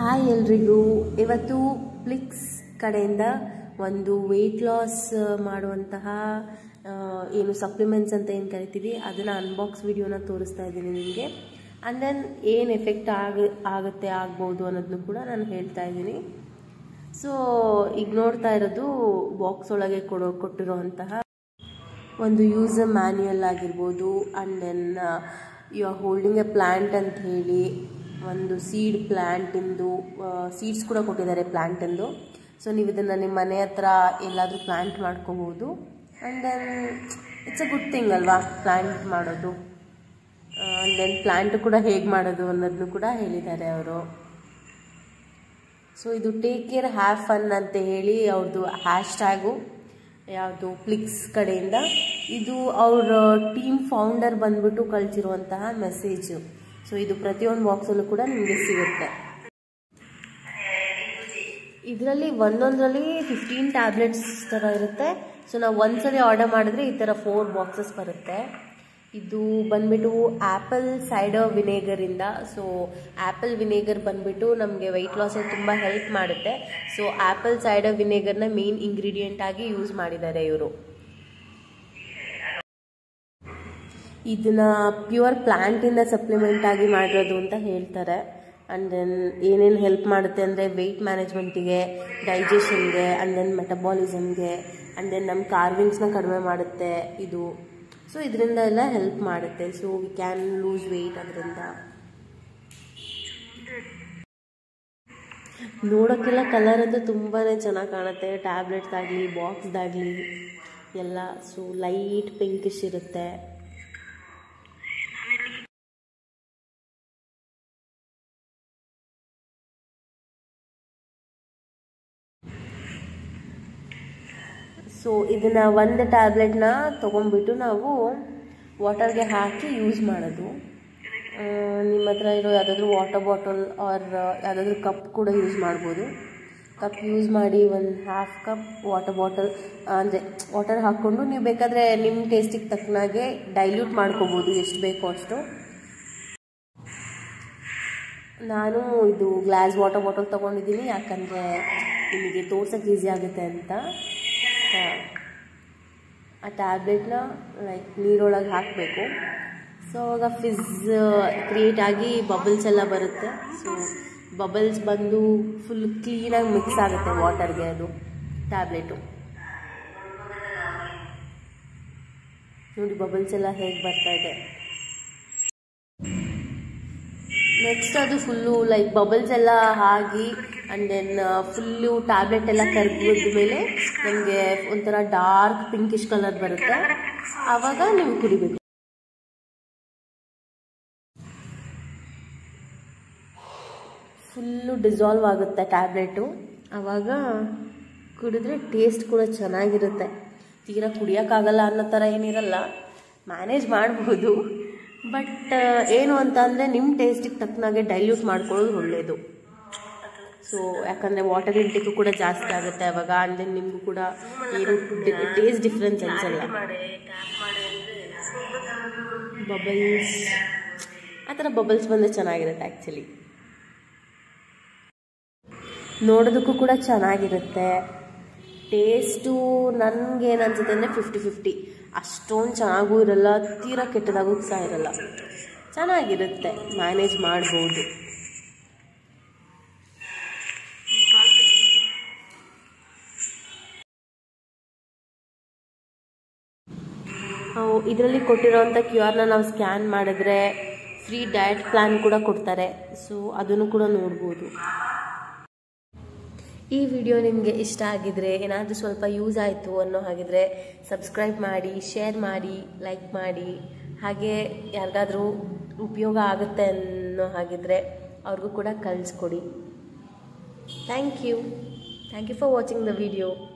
hi ಎಲ್ರಿಗೂ ಇವತ್ತು ಪ್ಲಿಕ್ಸ್ ಕಡೆಯಿಂದ ಒಂದು ವೆಯ್ಟ್ ಲಾಸ್ ಮಾಡುವಂತಹ ಆ, ಏನು ಸಪ್ಲಿಮೆಂಟ್ಸ್ ಅಂತ ಏನು ಕರಿತೀವಿ ಅದನ್ನು ಅನ್ಬಾಕ್ಸ್ ವಿಡಿಯೋನ ತೋರಿಸ್ತಾ ಇದ್ದೀನಿ ನಿಮಗೆ ಆ್ಯಂಡ್ ದೆನ್ ಏನು ಎಫೆಕ್ಟ್ ಆಗ ಆಗುತ್ತೆ ಆಗ್ಬೋದು ಅನ್ನೋದನ್ನು ಕೂಡ ನಾನು ಹೇಳ್ತಾ ಇದ್ದೀನಿ ಸೊ ಈಗ ನೋಡ್ತಾ ಇರೋದು ಬಾಕ್ಸ್ ಒಳಗೆ ಕೊಡೋ ಕೊಟ್ಟಿರುವಂತಹ ಒಂದು ಯೂಸರ್ ಮ್ಯಾನ್ಯುಯಲ್ ಆಗಿರ್ಬೋದು and then you are holding a plant ಅಂತ ಹೇಳಿ ಒಂದು ಸೀಡ್ ಪ್ಲ್ಯಾಂಟಿಂದು ಸೀಡ್ಸ್ ಕೂಡ ಕೊಟ್ಟಿದ್ದಾರೆ ಪ್ಲ್ಯಾಂಟಿಂದು ಸೊ ನೀವು ಇದನ್ನು ನಿಮ್ಮ ಮನೆ ಹತ್ರ ಎಲ್ಲಾದರೂ ಪ್ಲ್ಯಾಂಟ್ ಮಾಡ್ಕೋಬೋದು and then it's a good thing ಅಲ್ವಾ ಪ್ಲ್ಯಾಂಟ್ ಮಾಡೋದು ಆ್ಯಂಡ್ ದೆನ್ ಪ್ಲ್ಯಾಂಟ್ ಕೂಡ ಹೇಗೆ ಮಾಡೋದು ಅನ್ನೋದನ್ನು ಕೂಡ ಹೇಳಿದ್ದಾರೆ ಅವರು ಸೊ ಇದು ಟೇಕ್ ಕೇರ್ ಹ್ಯಾವ್ ಫನ್ ಅಂತ ಹೇಳಿ ಅವ್ರದ್ದು ಹ್ಯಾಶ್ ಟ್ಯಾಗು ಯಾವುದು ಪ್ಲಿಕ್ಸ್ ಕಡೆಯಿಂದ ಇದು ಅವರ ಟೀಮ್ ಫೌಂಡರ್ ಬಂದ್ಬಿಟ್ಟು ಕಳಿಸಿರುವಂತಹ ಮೆಸೇಜು ಸೊ ಇದು ಪ್ರತಿಯೊಂದು ಬಾಕ್ಸಲ್ಲೂ ಕೂಡ ನಿಮಗೆ ಸಿಗುತ್ತೆ ಇದರಲ್ಲಿ ಒಂದೊಂದರಲ್ಲಿ ಫಿಫ್ಟೀನ್ ಟ್ಯಾಬ್ಲೆಟ್ಸ್ ಥರ ಇರುತ್ತೆ ಸೊ ನಾವು ಒಂದ್ಸರಿ ಆರ್ಡರ್ ಮಾಡಿದ್ರೆ ಈ ಥರ ಫೋರ್ ಬಾಕ್ಸಸ್ ಬರುತ್ತೆ ಇದು ಬಂದ್ಬಿಟ್ಟು ಆ್ಯಪಲ್ ಸೈಡರ್ ವಿನೇಗರಿಂದ ಸೊ ಆ್ಯಪಲ್ ವಿನೇಗರ್ ಬಂದ್ಬಿಟ್ಟು ನಮಗೆ ವೆಯ್ಟ್ ಲಾಸಿಗೆ ತುಂಬ ಹೆಲ್ಪ್ ಮಾಡುತ್ತೆ ಸೊ ಆ್ಯಪಲ್ ಸೈಡರ್ ವಿನೇಗರ್ನ ಮೇನ್ ಇಂಗ್ರೀಡಿಯೆಂಟ್ ಆಗಿ ಯೂಸ್ ಮಾಡಿದ್ದಾರೆ ಇವರು ಇದನ್ನ ಪ್ಯೂರ್ ಪ್ಲ್ಯಾಂಟಿಂದ ಸಪ್ಲಿಮೆಂಟ್ ಆಗಿ ಮಾಡಿರೋದು ಅಂತ ಹೇಳ್ತಾರೆ ಆ್ಯಂಡ್ ದೆನ್ ಏನೇನು ಹೆಲ್ಪ್ ಮಾಡುತ್ತೆ ಅಂದರೆ ವೆಯ್ಟ್ ಮ್ಯಾನೇಜ್ಮೆಂಟಿಗೆ ಡೈಜೆಷನ್ಗೆ ಆ್ಯಂಡ್ ದೆನ್ ಮೆಟಬಾಲಿಸಮ್ಗೆ ಆ್ಯಂಡ್ ದೆನ್ ನಮ್ಮ ಕಾರ್ವಿಂಗ್ಸ್ನ ಕಡಿಮೆ ಮಾಡುತ್ತೆ ಇದು ಸೊ ಇದರಿಂದ ಎಲ್ಲ ಹೆಲ್ಪ್ ಮಾಡುತ್ತೆ so we can lose weight ಅದರಿಂದ ನೋಡೋಕ್ಕೆಲ್ಲ ಕಲರ್ ಅಂತೂ ತುಂಬಾ ಚೆನ್ನಾಗಿ ಕಾಣುತ್ತೆ ಟ್ಯಾಬ್ಲೆಟ್ಸ್ ಆಗಲಿ ಬಾಕ್ಸ್ದಾಗಲಿ ಎಲ್ಲ ಸೊ ಲೈಟ್ ಪಿಂಕಿಶ್ ಇರುತ್ತೆ ಸೊ ಇದನ್ನು ಒಂದು ಟ್ಯಾಬ್ಲೆಟ್ನ ತೊಗೊಂಡ್ಬಿಟ್ಟು ನಾವು ವಾಟರ್ಗೆ ಹಾಕಿ ಯೂಸ್ ಮಾಡೋದು ಆ, ನಿಮ್ಮ ಹತ್ರ ಇರೋ ಯಾವುದಾದ್ರೂ ವಾಟರ್ ಬಾಟಲ್ ಆರ್ ಯಾವುದಾದ್ರೂ ಕಪ್ ಕೂಡ ಯೂಸ್ ಮಾಡ್ಬೋದು ಕಪ್ ಯೂಸ್ ಮಾಡಿ ಒಂದು ಹಾಫ್ ಕಪ್ ವಾಟರ್ ಬಾಟಲ್ ಅಂದರೆ ವಾಟರ್ ಹಾಕ್ಕೊಂಡು ನೀವು ಬೇಕಾದರೆ ನಿಮ್ಮ ಟೇಸ್ಟಿಗೆ ತಕ್ಕನಾಗೆ ಡೈಲ್ಯೂಟ್ ಮಾಡ್ಕೋಬೋದು ಎಷ್ಟು ಬೇಕೋ ಅಷ್ಟು ನಾನು ಇದು ಗ್ಲಾಸ್ ವಾಟರ್ ಬಾಟಲ್ ತೊಗೊಂಡಿದ್ದೀನಿ ಯಾಕಂದರೆ ನಿಮಗೆ ತೋರ್ಸೋಕ್ಕೆ ಈಸಿ ಆಗುತ್ತೆ ಅಂತ ಹಾಂ ಆ ಟ್ಯಾಬ್ಲೆಟ್ನ ಲೈಕ್ ನೀರೊಳಗೆ ಹಾಕಬೇಕು ಸೊ ಅವಾಗ ಫಿಝ್ ಕ್ರಿಯೇಟ್ ಆಗಿ ಬಬಲ್ಸ್ ಎಲ್ಲ ಬರುತ್ತೆ ಸೊ ಬಬಲ್ಸ್ ಬಂದು ಫುಲ್ ಕ್ಲೀನಾಗಿ ಮಿಕ್ಸ್ ಆಗುತ್ತೆ ವಾಟರ್ಗೆ ಅದು ಟ್ಯಾಬ್ಲೆಟು ನೋಡಿ ಬಬಲ್ಸ್ ಎಲ್ಲ ಹೇಗೆ ಬರ್ತಾ ಇದೆ ನೆಕ್ಸ್ಟ್ ಅದು ಫುಲ್ಲು ಲೈಕ್ ಬಬಲ್ಸ್ ಎಲ್ಲ ಆಗಿ ಆ್ಯಂಡ್ ದೆನ್ ಫುಲ್ಲು ಟ್ಯಾಬ್ಲೆಟ್ ಎಲ್ಲ ಕರಗಿದ ಮೇಲೆ ನಮಗೆ ಒಂಥರ ಡಾರ್ಕ್ ಪಿಂಕಿಶ್ ಕಲರ್ ಬರುತ್ತೆ ಆವಾಗ ನೀವು ಕುಡಿಬೇಕು ಫುಲ್ಲು ಡಿಸಾಲ್ವ್ ಆಗುತ್ತೆ ಟ್ಯಾಬ್ಲೆಟು ಆವಾಗ ಕುಡಿದ್ರೆ ಟೇಸ್ಟ್ ಕೂಡ ಚೆನ್ನಾಗಿರುತ್ತೆ ತೀರಾ ಕುಡಿಯೋಕ್ಕಾಗಲ್ಲ ಅನ್ನೋ ಥರ ಏನಿರಲ್ಲ ಮ್ಯಾನೇಜ್ ಮಾಡ್ಬೋದು ಬಟ್ ಏನು ಅಂತ ಅಂದರೆ ನಿಮ್ಮ ಟೇಸ್ಟಿಗೆ ತಕ್ಕನಾಗೆ ಡೈಲ್ಯೂಟ್ ಮಾಡ್ಕೊಳ್ಳೋದು ಒಳ್ಳೆಯದು ಸೊ ಯಾಕಂದರೆ ವಾಟರ್ ಇಂಟೇಕು ಕೂಡ ಜಾಸ್ತಿ ಆಗುತ್ತೆ ಅವಾಗ ಆ್ಯಂಡ್ ದೆನ್ ನಿಮಗೂ ಕೂಡ ಏನು ಟೇಸ್ಟ್ ಡಿಫ್ರೆನ್ಸ್ ಅನ್ಸಲ್ಲ ಬಬಲ್ಸ್ ಆ ಥರ ಬಬಲ್ಸ್ ಬಂದರೆ ಚೆನ್ನಾಗಿರುತ್ತೆ ಆ್ಯಕ್ಚುಲಿ ನೋಡೋದಕ್ಕೂ ಕೂಡ ಚೆನ್ನಾಗಿರುತ್ತೆ ಟೇಸ್ಟು ನನಗೇನು ಅನ್ಸುತ್ತೆ ಅಂದರೆ ಫಿಫ್ಟಿ ಫಿಫ್ಟಿ ಅಷ್ಟೊಂದು ಚೆನ್ನಾಗೂ ಇರಲ್ಲ ತೀರಾ ಕೆಟ್ಟದಾಗೂ ಸಹ ಇರಲ್ಲ ಚೆನ್ನಾಗಿರುತ್ತೆ ಮ್ಯಾನೇಜ್ ಮಾಡ್ಬೋದು ಇದರಲ್ಲಿ ಕೊಟ್ಟಿರೋವಂಥ ಕ್ಯೂ ಆರ್ನ ನಾವು ಸ್ಕ್ಯಾನ್ ಮಾಡಿದ್ರೆ ಫ್ರೀ ಡಯಟ್ ಪ್ಲ್ಯಾನ್ ಕೂಡ ಕೊಡ್ತಾರೆ ಸೊ ಅದನ್ನು ಕೂಡ ನೋಡ್ಬೋದು ಈ ವಿಡಿಯೋ ನಿಮಗೆ ಇಷ್ಟ ಆಗಿದ್ರೆ ಏನಾದರೂ ಸ್ವಲ್ಪ ಯೂಸ್ ಆಯಿತು ಅನ್ನೋ ಹಾಗಿದ್ರೆ ಸಬ್ಸ್ಕ್ರೈಬ್ ಮಾಡಿ ಶೇರ್ ಮಾಡಿ ಲೈಕ್ ಮಾಡಿ ಹಾಗೆ ಯಾರಿಗಾದ್ರೂ ಉಪಯೋಗ ಆಗುತ್ತೆ ಅನ್ನೋ ಹಾಗಿದ್ರೆ ಅವ್ರಿಗೂ ಕೂಡ ಕಳಿಸ್ಕೊಡಿ thank you thank you for watching the video